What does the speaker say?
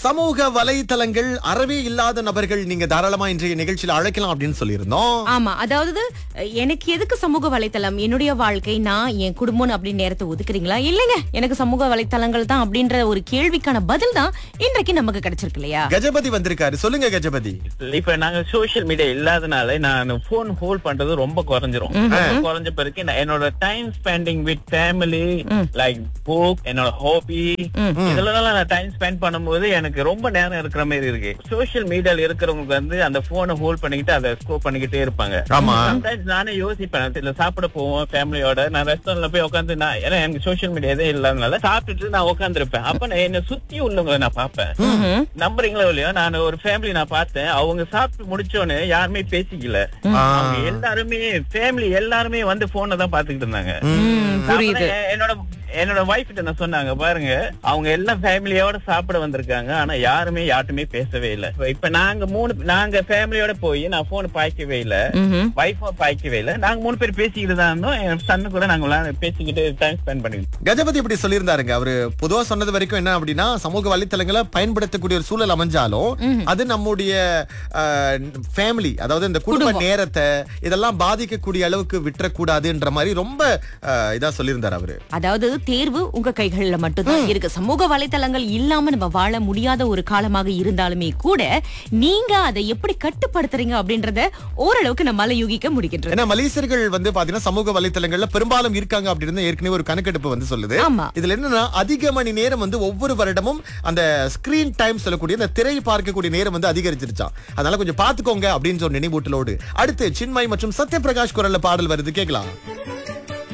சமூக வலைத்தளங்கள் அறவே இல்லாத நபர்கள் நீங்க தாராளமா இன்றைய நிகழ்ச்சியில அழைக்கலாம் அப்படின்னு சொல்லியிருந்தோம் ஆமா அதாவது அஹ், எனக்கு எதுக்கு சமூக வலைத்தளம் என்னுடைய வாழ்க்கை நான் என் குடும்பம் அப்படின்னு நேரத்தை ஒதுக்குறீங்களா இல்லைங்க எனக்கு சமூக வலைத்தளங்கள் தான் அப்படின்ற ஒரு கேள்விக்கான பதில் தான் இன்றைக்கு நமக்கு கிடைச்சிருக்கு இல்லையா கஜபதி வந்திருக்காரு சொல்லுங்க கஜபதி இப்ப நாங்க சோஷியல் மீடியா இல்லாதனால நான் போன் ஹோல்ட் பண்றது ரொம்ப குறைஞ்சிரும் ரொம்ப குறைஞ்ச பிறகு நான் என்னோட time spending with family like book என்னோட ஹாபி இதெல்லாம் நான் டைம் ஸ்பெண்ட் பண்ணும்போது எனக்கு ரொம்ப நேரம் இருக்கிற மாதிரி இருக்கு சோஷியல் மீடியால இருக்கிறவங்களுக்கு வந்து அந்த போனை ஹோல்ட் பண்ணிக்கிட்டு அதை ஸ்கோப் பண்ணிக்கிட்டே இருப்பாங்க ஆமா சம்டைம்ஸ் நானே யோசிப்பேன் இல்ல சாப்பிட போவோம் ஃபேமிலியோட நான் ரெஸ்டாரண்ட்ல போய் உட்காந்து நான் ஏன்னா எனக்கு சோஷியல் மீடியா எதுவும் இல்லாதனால சாப்பிட்டுட்டு நான் உட்காந்துருப்பேன் அப்ப நான் என்ன சுத்தி உள்ளவங்களை நான் பார்ப்பேன் நம்புறீங்களோ இல்லையோ நான் ஒரு ஃபேமிலி நான் பார்த்தேன் அவங்க சாப்பிட்டு முடிச்சோன்னு யாருமே பேசிக்கல அவங்க எல்லாருமே ஃபேமிலி எல்லாருமே வந்து போனை தான் பாத்துக்கிட்டு இருந்தாங்க ம், புரியுது நான் என்னோட என்னோட வைஃப் கிட்ட நான் சொன்னாங்க பாருங்க அவங்க எல்லாம் ஃபேமிலியோட சாப்பிட வந்திருக்காங்க ஆனா யாருமே யார்ட்டுமே பேசவே இல்ல இப்ப- இப்ப நாங்க மூணு நாங்க ஃபேமிலியோட போய் நான் போன் பாய்க்கவே இல்ல ம்ஹும். வைஃபும் பாய்க்கவே இல்ல நாங்க மூணு பேர் பேசிக்கிட்டு தான் இருந்தோம் என் சன்னு கூட நாங்க விளையாட- பேசிக்கிட்டு டைம் ஸ்பெண்ட் பண்ணிருந்தோம் கஜபதி இப்படி சொல்லியிருந்தாருங்க அவரு பொதுவா சொன்னது வரைக்கும் என்ன அப்படின்னா சமூக வலைத்தளங்களை பயன்படுத்தக்கூடிய ஒரு சூழல் அமைஞ்சாலும் அது நம்முடைய ஃபேமிலி அதாவது இந்த குடும்ப நேரத்தை இதெல்லாம் பாதிக்கக்கூடிய அளவுக்கு விட்டுறக்கூடாதுன்ற மாதிரி ரொம்ப அஹ், இதா சொல்லியிருந்தாரு அவரு அதாவது தேர்வு உங்க கைகள்ல மட்டும்தான் இருக்கு சமூக வலைத்தளங்கள் இல்லாம நம்ம வாழ முடியாத ஒரு காலமாக இருந்தாலுமே கூட நீங்க அதை எப்படி கட்டுப்படுத்துறீங்க அப்படின்றத ஓரளவுக்கு நம்மால யூகிக்க முடிகின்றது ஏன்னா மலேசியர்கள் வந்து பாத்தீங்கன்னா சமூக வலைத்தளங்கள்ல பெரும்பாலும் இருக்காங்க அப்படின்னு ஏற்கனவே ஒரு கணக்கெடுப்பு வந்து சொல்லுது ஆமா. இதுல என்னன்னா அதிக மணி நேரம் வந்து ஒவ்வொரு வருடமும் அந்த ஸ்கிரீன் டைம் சொல்லக்கூடிய அந்த திரை பார்க்கக்கூடிய நேரம் வந்து அதிகரிச்சிருச்சாம் அதனால கொஞ்சம் பாத்துக்கோங்க அப்படின்னு சொன்ன நினைவூட்டலோடு அடுத்து சின்மய் மற்றும் சத்யபிரகாஷ் குரல்ல பாடல் வருது கேட்கலாம்